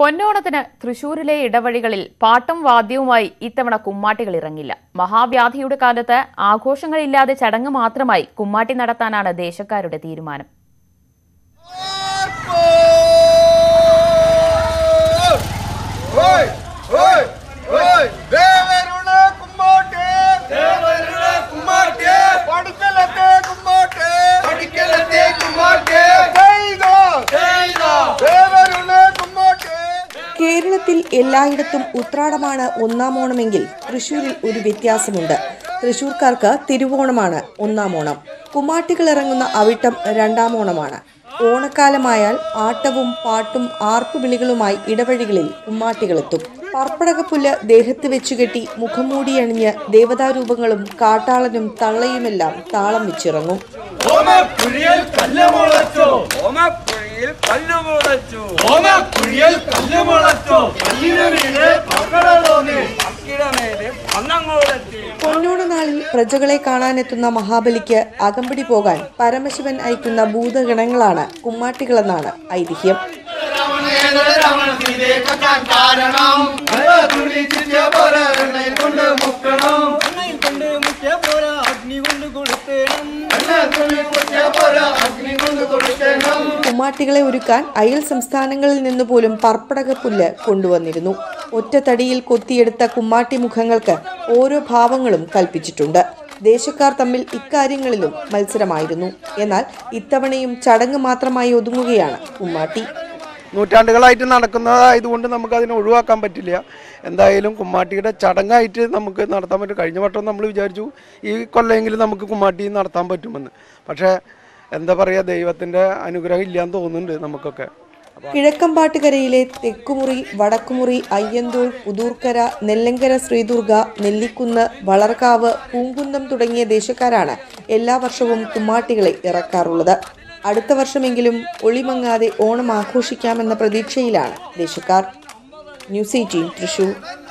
പൊന്നോണത്തിന് തൃശൂരിലെ ഇടവഴികളിൽ പാട്ടും വാദ്യവുമായി ഇത്തവണ കുമ്മാട്ടികൾ ഇറങ്ങില്ല മഹാവ്യാധിയുടെ കാലത്ത് ആഘോഷങ്ങളില്ലാതെ ചടങ്ങ് മാത്രമായി കുമ്മാട്ടി നടത്താനാണ് ദേശക്കാരുടെ തീരുമാനം ഓയ് ഓയ് ഓയ് ദേവരുടെ കുമ്മാട്ടി ദേവരുടെ കുമ്മാട്ടി പടിക്കലത്തെ കുമ്മാട്ടി പടിക്കലത്തെ കുമ്മാട്ടി ചെയ്തോ ചെയ്തോ ദേവരുടെ കുമ്മാട്ടി കേരളത്തിൽ എല്ലായിടത്തും ഉത്രാടമാണ് ഒന്നാം ഓണമെങ്കിൽ തൃശൂരിൽ ഒരു വ്യത്യാസമുണ്ട് തൃശൂർക്കാർക്ക് തിരുവോണമാണ് ഒന്നാം ഓണം കുമ്മാട്ടികൾ ഇറങ്ങുന്ന അവിട്ടം രണ്ടാം ഓണമാണ് ഓണക്കാലമായാൽ ആട്ടവും പാട്ടും ആർപ്പുവിളികളുമായി ഇടവഴികളിൽ കുമ്മാട്ടികളെത്തും പർപ്പടകപ്പുല്ല് ദേഹത്ത് വെച്ചുകെട്ടി മുഖംമൂടി അണിഞ്ഞ് ദേവതാരൂപങ്ങളും കാട്ടാളനും തള്ളയുമെല്ലാം താളം വെച്ചിറങ്ങും ഓമക്കുഴിയിൽ കല്ല് മുളച്ചു ഓമക്കുഴിയിൽ കല്ല് മുളച്ചു ഓമക്കുഴിയിൽ കല്ല് മുളച്ചു കല്ലിന് മീതെ പക്കടതോന്നി പക്കിടമേലെ പന്നങ്ങോടെത്തി പൊന്നോണ നാളിൽ പ്രജകളെ കാണാനെത്തുന്ന മഹാബലിക്ക് അകമ്പടി പോകാൻ പരമശിവൻ അയക്കുന്ന ഭൂതഗണങ്ങളാണ് കുമ്മാട്ടികളെന്നാണ് ഐതിഹ്യം കൊണ്ട് മുക്കണം കൊണ്ട് മുക്കിയ പോര അഗ്നി കൊണ്ട് കൊടുത്തേണം അഗ്നി കൊണ്ട് കൊടുത്തേണം കുമ്മാട്ടികളെ ഒരുക്കാൻ അയൽ സംസ്ഥാനങ്ങളിൽ നിന്ന് പോലും പർപ്പടകപ്പുല്ല് കൊണ്ടുവന്നിരുന്നു ഒറ്റത്തടിയിൽ കൊത്തിയെടുത്ത കുമ്മാട്ടി മുഖങ്ങൾക്ക് ഓരോ ഭാവങ്ങളും കൽപ്പിച്ചിട്ടുണ്ട് ദേശക്കാർ തമ്മിൽ ഇക്കാര്യങ്ങളിലും മത്സരമായിരുന്നു എന്നാൽ ഇത്തവണയും ചടങ്ങ് മാത്രമായി ഒതുങ്ങുകയാണ് കുമ്മാട്ടി നൂറ്റാണ്ടുകളായിട്ട് നടക്കുന്നതായതുകൊണ്ട് നമുക്ക് അതിനെ ഒഴിവാക്കാൻ പറ്റില്ല എന്തായാലും കുമ്മാട്ടിയുടെ ചടങ്ങായിട്ട് നമുക്ക് നടത്താൻ പറ്റും കഴിഞ്ഞ വട്ടം നമ്മൾ വിചാരിച്ചു ഈ കൊല്ലമെങ്കിലും നമുക്ക് കുമ്മാട്ടി നടത്താൻ പറ്റുമെന്ന് പക്ഷേ എന്താ പറയുക ദൈവത്തിൻ്റെ അനുഗ്രഹം ഇല്ലാന്ന് തോന്നുന്നുണ്ട് നമുക്കൊക്കെ കിഴക്കമ്പാട്ടുകരയിലെ തെക്കുമുറി വടക്കുമുറി അയ്യന്തോൾ പുതൂർക്കര നെല്ലങ്കര ശ്രീദുർഗ നെല്ലിക്കുന്ന് വളർക്കാവ് പൂങ്കുന്നം തുടങ്ങിയ ദേശക്കാരാണ് എല്ലാ വർഷവും കുമ്മാട്ടികളെ ഇറക്കാറുള്ളത് അടുത്ത വർഷമെങ്കിലും ഒളിമങ്ങാതെ ഓണം ആഘോഷിക്കാമെന്ന പ്രതീക്ഷയിലാണ് ദേശക്കാർ ന്യൂസ് എയ്റ്റീൻ തൃശൂർ